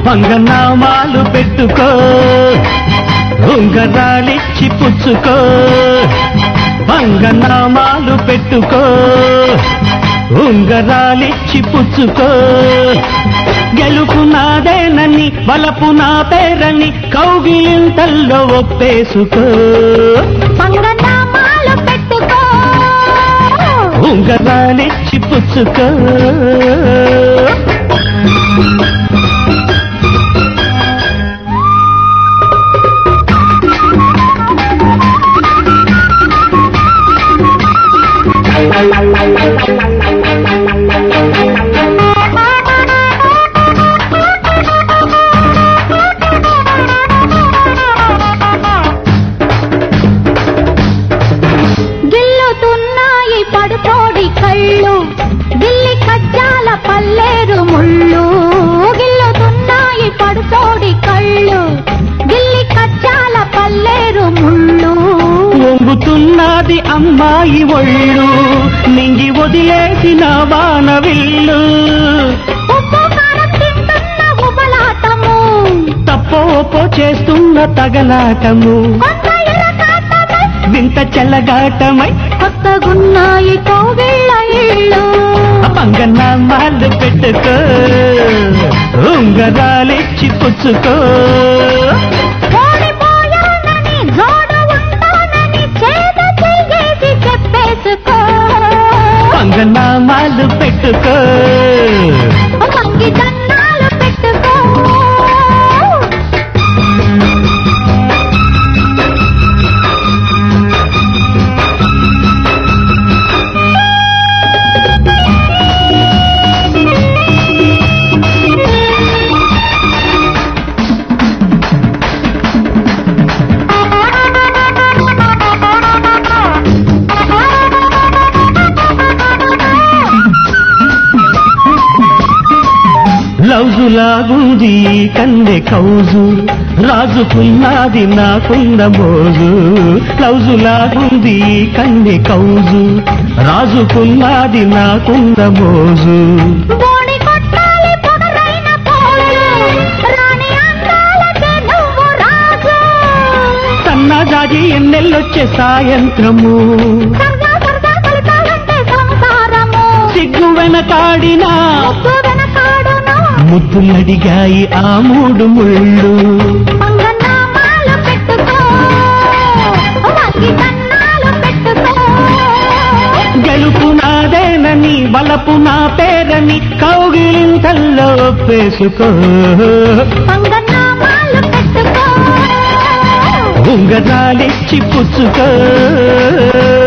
పంగనామాలు పెట్టుకో ఉంగరాలిచ్చి పుచ్చుకో పంగనామాలు పెట్టుకో ఉంగరాలిచ్చి పుచ్చుకో గెలుపు నాదేనని వలపు నా పేరని కౌగిలింతల్లో ఒప్పేసుకో మంగనామాలు పెట్టుకో ఉంగరాలిచ్చి పుచ్చుకో గిల్లుతున్నాయి పడుతోడి కళ్ళు గిల్లి కజ్జాల పల్లేరు ముళ్ళు గిల్లుతున్నాయి పడుతోడి కళ్ళు గిల్లి కజ్జాల పల్లేరు ముళ్ళు వంగుతున్నది అమ్మాయి ఒళ్ళు నింగి వదిలేసిన వానవిల్లు ఉప్పు కారం తింటున్న ఉబలాటము తప్పో ఒప్పో చేస్తున్న తగలాటము కొత్త ఇరకాటమై వింత చెల్లగాటమై కొత్తగున్నాయి కోగిళ్ళ ఇళ్ళు పంగనామాలు పెట్టుకో ఉంగరాలిచ్చి పుచ్చుకో ఓడిపోయానని జోడు ఉంటానని చేద చెయ్యేసి చెప్పేసుకో పంగనామాలు పెట్టుకో మంగి దన్నాలు పెట్టుకో లౌజు లాగుంది ఈ కన్నె కౌజు రాజుకున్నది నాకున్న మోజు లౌజు లాగుంది ఈ కన్నె కౌజు రాజుకున్నది నాకున్న మోజు బోడి కొట్టాలి పొగరైన పోళ్ళు రాణి అందాలకే నువ్వు రాజు సన్నజాజి ఎన్నెల్లొచ్చే సాయంత్రము సరదా సరదా ఫలితాలంటే సంసారము సిగ్గు వెనకాడినా ముద్దు వెనకాడును ముద్దులడిగాయి ఆ మూడు ముళ్ళు మంగనామాలు పెట్టుకో వంగి దన్నాలు పెట్టుకో గెలుపు నాదేనని వలపు నా పేరని కౌగిలింతల్లో ఒప్పేసుకో మంగనామాలు పెట్టుకో ఉంగరాలిచ్చి పుచ్చుకో